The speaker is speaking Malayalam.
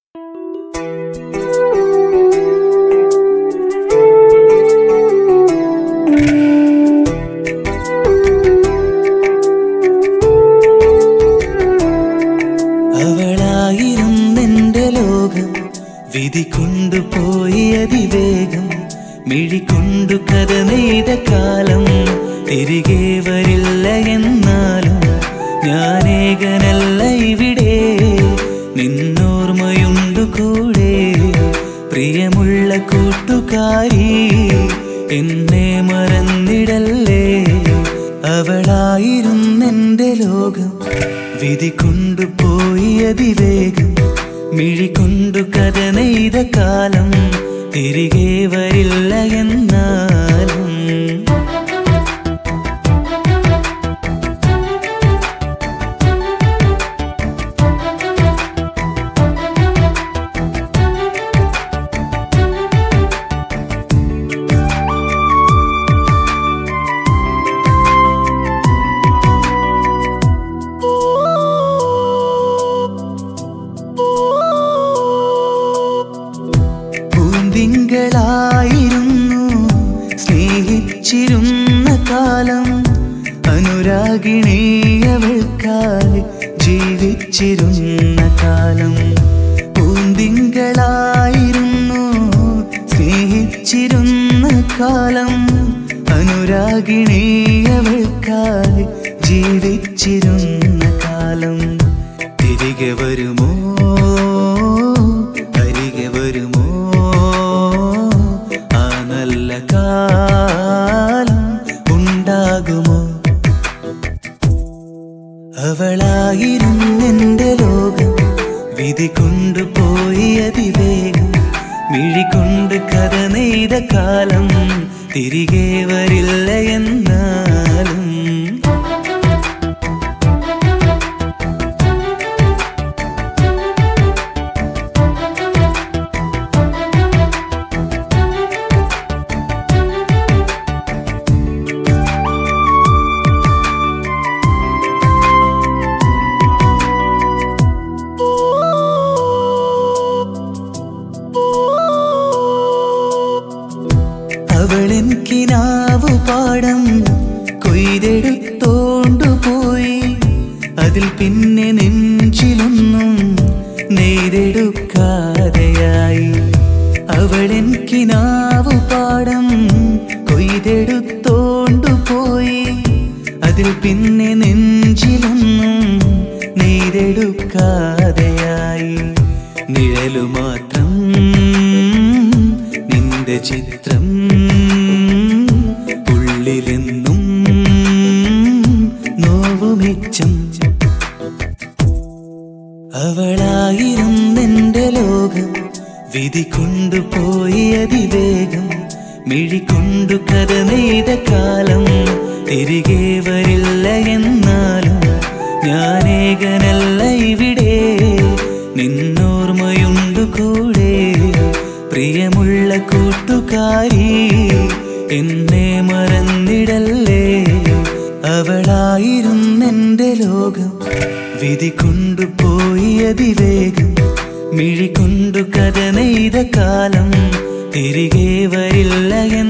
അവളായിരുന്നെന്റെ ലോകം വിധി കൊണ്ടുപോയി അതിവേഗം മിഴികൊണ്ടു കഥ നെയ്ത കാലം തിരികെ വരില്ല എന്നാലും ഞാനേകനല്ല ഇവിടെ നിന്നോർമ്മയുണ്ടു കൂടെ പ്രിയമുള്ള കൂട്ടുകാരി എന്നെ മറന്നിടല്ലേ അവളായിരുന്നെന്റെ ലോകം വിധി കൊണ്ടുപോയി അതിവേഗം മിഴികൊണ്ടു കഥ നെയ്ത കാലം തിരികെ വരില്ല എന്നാലും പൂന്തിങ്കളായിരുന്നു സ്നേഹിച്ചിരുന്ന കാലം അനുരാഗിണിയവൾക്കായി ജീവിച്ചിരുന്ന കാലം പൂന്തിങ്കളായിരുന്നു സ്നേഹിച്ചിരുന്ന കാലം അനുരാഗിണിയവൾക്കായി ജീവിച്ചിരുന്ന കാലം തിരികെ വരുമോ അരികെ വരുമോ ആ നല്ല കാലം ഉണ്ടാകുമോ അവളായിരുന്നെന്റെ ലോകം വിധി കൊണ്ടുപോയി അതിവേഗം മിഴികൊണ്ട് കഥ നെയ്ത കാലം തിരികെ വരില്ല എന്നാലും അവളെനിക്കിനാവു പാടം കൊയ്തെടുത്തോണ്ടുപോയി അതിൽ പിന്നെ നെഞ്ചിലൊന്നും നെയ്തെടുക്കാതെയായി അവളെനിക്കിനാവു പാടം കൊയ്തെടുത്തോണ്ടുപോയി അതിൽ പിന്നെ നെഞ്ചിലൊന്നും നെയ്തെടുക്കാതെയായി നിഴലു മാത്രം നിന്റെ ചിത്രം ഉള്ളിലെന്നും നോവുമിച്ചം അവളായിരുന്നെന്റെ ലോകം വിധി കൊണ്ടുപോയി അതിവേഗം മിഴികൊണ്ടു കഥ നെയ്ത കാലം തിരികെ വരില്ല എന്നാലും ഞാനേകനല്ല ഇവിടെ നിന്നോർമ്മയുണ്ടു കൂടെ പ്രിയമുള്ള കൂട്ടുകാരി എന്നെ മറന്നിടല്ലേ അവളായിരുന്നെന്റെ ലോകം വിധി കൊണ്ടുപോയി അതിവേഗം മിഴികൊണ്ടു കഥ നെയ്ത കാലം തിരികെ വരില്ല എന്ന്